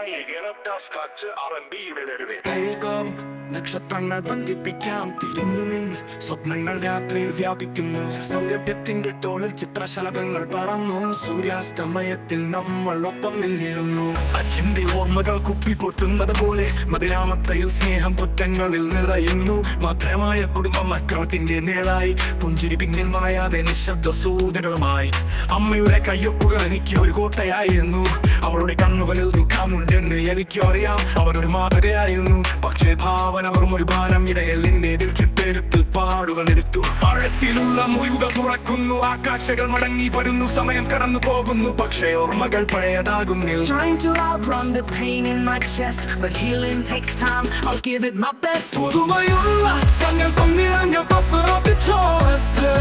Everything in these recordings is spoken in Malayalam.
നായകനം കാറ്റ് R&Bയുടെ വരവേ ദൈവം നക്ഷത്രങ്ങൾ ബന്ധിപ്പിക്കാം തിരിഞ്ഞു നിന്ന് സ്വപ്നങ്ങൾ രാത്രിയിൽ വ്യാപിക്കുന്നു സൗരഭ്യത്തിന്റെ തോളിൽ ചിത്രശലഭങ്ങൾ പറന്നു സൂര്യാസ്തമയത്തിൽ നമ്മൾ ഒപ്പം നിന്നിരുന്നു അച്ഛന്റെ ഓർമ്മകൾ കുപ്പി പൊട്ടുന്നത് പോലെ മതിരാമത്തയിൽ സ്നേഹം കുറ്റങ്ങളിൽ നിറയുന്നു മധുരമായ കുടുംബം അക്രമത്തിന്റെ നേളായി പുഞ്ചിരി പിന്നിൽ മായാതെ നിശബ്ദ സൂചനകളുമായി അമ്മയുടെ കയ്യൊപ്പുകൾ എനിക്ക് ഒരു കോട്ടയായിരുന്നു അവളുടെ കണ്ണുകളിൽ ദുഃഖമുണ്ടെന്ന് എനിക്കും അറിയാം അവർ ഒരു മാതൃകയായിരുന്നു പക്ഷേ ഭാവന വെറും ഒരു ഭാരം ഇടയിൽ എന്നെ എതിർത്തിപ്പെരുത്തിൽ പാടുകൾ എടുത്തു ആഴത്തിലുള്ള മുറിവുകൾ തുറക്കുന്നു ആ കാഴ്ചകൾ മടങ്ങി വരുന്നു സമയം കടന്നു പോകുന്നു പക്ഷേ ഓർമ്മകൾ പഴയതാകുന്നില്ല Trying to outrun the pain in my chest, but healing takes time. I'll give it my best. പുതുമയുള്ള സങ്കല്പം നിറഞ്ഞ പപ്പറപ്പിച്ചോസ്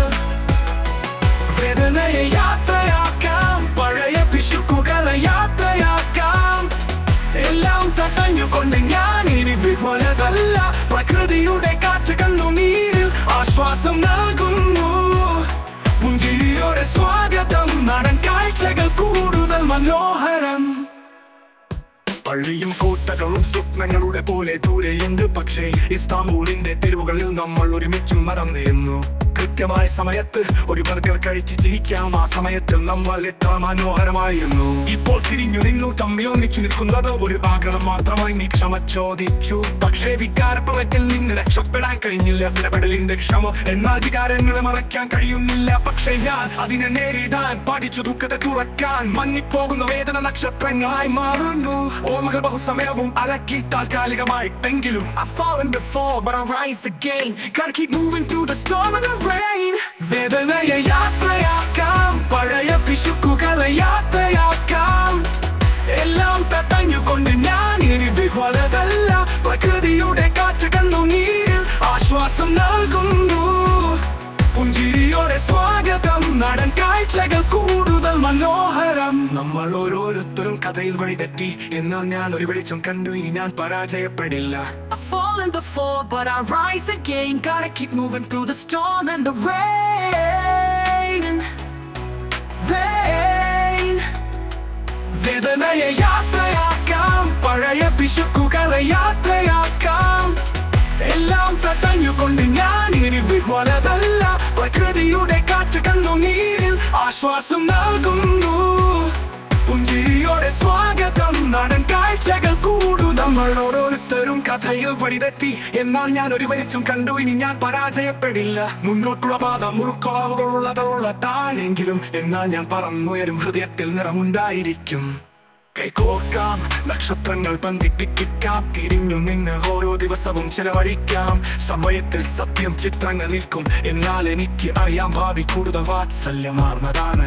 വേദനയെ യാത്രയാക്കാം പഴയ പിശുക്കുകളെ യാത്രയാക്കാം എല്ലാം തടഞ്ഞുകൊണ്ട് ഞാൻ ഇനി വിഹ്വലതല്ല പ്രകൃതിയുടെ കാറ്റുകൾ നീരിൽ ആശ്വാസം നൽകുന്നു പുഞ്ചിരിയോടെ സ്വാഗതം നടൻ കാഴ്ചകൾ കൂടുതൽ മനോഹരം പള്ളിയും കോട്ടകളും സ്വപ്നങ്ങളുടെ പോലെ ദൂരെയുണ്ട് പക്ഷേ ഇസ്താംബൂളിന്റെ തെരുവുകളിൽ നമ്മൾ ഒരുമിച്ച് മറന്നിരുന്നു കൃത്യമായ സമയത്ത് ഒരു ബർഗർ കഴിച്ച് ചിരിക്കാം ആ സമയത്ത് നമ്മൾ എത്ര മനോഹരമായിരുന്നു ഇപ്പോൾ തിരിഞ്ഞു നിന്നു തമ്മിൽ ഒന്നിച്ചു നിൽക്കുന്നത് ഒരു ആഗ്രഹം മാത്രമായി നീ ക്ഷമ ചോദിച്ചു പക്ഷേ വികാരപ്രവത്തിൽ നിന്ന് രക്ഷപ്പെടാൻ കഴിഞ്ഞില്ല വിലപെടലിന്റെ ക്ഷമ എന്നാൽ വികാരങ്ങളെ മറയ്ക്കാൻ കഴിയുന്നില്ല പക്ഷേ ഞാൻ അതിനെ നേരിടാൻ പഠിച്ചു ദുഃഖത്തെ തുറക്കാൻ മങ്ങിപ്പോകുന്ന വേദന നക്ഷത്രങ്ങളായി മാറുന്നു ഓർമ്മകൾ ബഹുസമയവും അലക്കി താൽക്കാലികമായി എങ്കിലും I've fallen before, but I rise again. Gotta keep moving through the storm and the rain. വേദനയെ യാത്രയാക്കാം പഴയ പിശുക്കുകളെ യാത്രയാക്കാം എല്ലാം തടഞ്ഞുകൊണ്ട് ഞാൻ ഇനി വിഹ്വലതല്ല പ്രകൃതിയുടെ കാറ്റുകൾ നീരിൽ ആശ്വാസം നൽകുന്നു പുഞ്ചിരിയോടെ സ്വാഗതം നടൻ കാഴ്ചകൾ കൂടുതൽ മനോഹരം നമ്മൾ ഓരോരുത്തരും കഥയിൽ വഴിതെറ്റി എന്നാൽ ഞാൻ ഒരു വെളിച്ചം കണ്ടു ഇനി ഞാൻ പരാജയപ്പെടില്ല I've fallen before, but I rise again. Gotta keep moving through the storm and the rain. Rain. വേദനയെ യാത്രയാക്കാം പഴയ പിശുക്കുകളെ യാത്രയാക്കാം എല്ലാം തടഞ്ഞുകൊണ്ട് ഞാൻ ഇനി വിഹ്വലതല്ല പ്രകൃതിയുടെ കാറ്റുകൾ നീരിൽ ആശ്വാസം നൽകുന്നു പുഞ്ചിരിയോടെ സ്വാഗതം നടൻ കാഴ്ചകൾ കൂടു നമ്മൾ ഓരോരുത്തരും കഥയിൽ വഴിതെറ്റി എന്നാൽ ഞാൻ ഒരു വെളിച്ചം കണ്ടു ഇനി ഞാൻ പരാജയപ്പെടില്ല മുന്നോട്ടുള്ള പാത മുറുക്കുളവുള്ളതുള്ളതാണെങ്കിലും എന്നാൽ ഞാൻ പറന്നുയരും ഹൃദയത്തിൽ നിറമുണ്ടായിരിക്കും കൈകോർക്കാം നക്ഷത്രങ്ങൾ ബന്ധിപ്പിക്കാം തിരിഞ്ഞു നിന്ന് ഓരോ ദിവസവും ചെലവഴിക്കാം സമയത്തിൽ സത്യം ചിത്രങ്ങൾ നിൽക്കും എന്നാൽ എനിക്ക് അറിയാം ഭാവി കൂടുതൽ വാത്സല്യമാർന്നതാണ്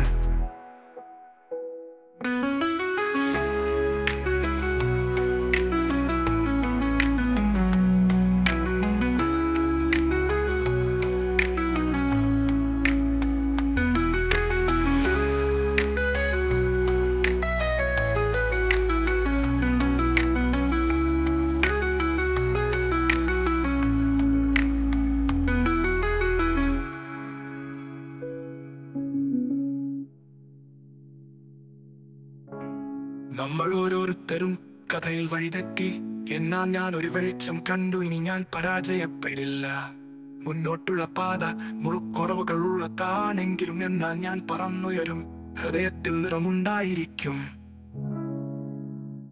നമ്മൾ ഓരോരുത്തരും കഥയിൽ വഴിതെറ്റി എന്നാൽ ഞാൻ ഒരു വെളിച്ചം കണ്ടു ഇനി ഞാൻ പരാജയപ്പെടില്ല മുന്നോട്ടുള്ള പാത മുറുക്കുറവുകൾ ഉള്ളതാണെങ്കിലും എന്നാൽ ഞാൻ പറന്നുയരും ഹൃദയത്തിൽ നിറമുണ്ടായിരിക്കും